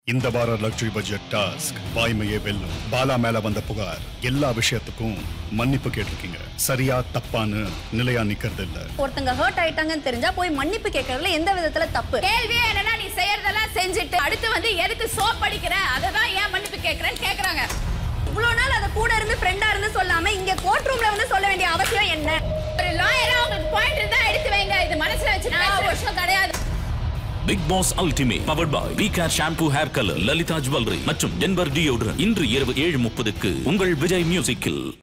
இந்த வார luxury budget task வாய்மையே வெல்லும் பாலா மேல வந்த புகார் எல்லா விஷயத்துக்கும் மன்னிப்பு கேட்டிருக்கீங்க சரியா தப்பான்னு நிலையா நிக்கிறது இல்ல ஒருத்தங்க ஹர்ட் ஆயிட்டாங்கன்னு தெரிஞ்சா போய் மன்னிப்பு கேட்கறதுல எந்த விதத்துல தப்பு கேள்வியே என்னன்னா நீ செய்யறதெல்லாம் செஞ்சுட்டு அடுத்து வந்து எதுக்கு சோப் அடிக்கிற அதை தான் ஏன் மன்னிப்பு கேட்கறேன்னு கேக்குறாங்க இவ்வளவு நாள் அத கூட இருந்து ஃப்ரெண்டா இருந்து சொல்லாம இங்க கோர்ட் ரூம்ல வந்து சொல்ல வேண்டிய அவசியம் என்ன ஒரு லாயரா உங்களுக்கு பாயிண்ட் இருந்தா எடுத்து வைங்க இது மனசுல வச்சு பேசுற விஷயம் கிடையாது Bigg Boss ultimate powered by VCare shampoo hair colour Lalitha jewellery மற்றும் டென்வர் டியோடரன் இன்று இரவு ஏழு முப்பதுக்கு உங்கள் விஜய் மியூசிக்கில்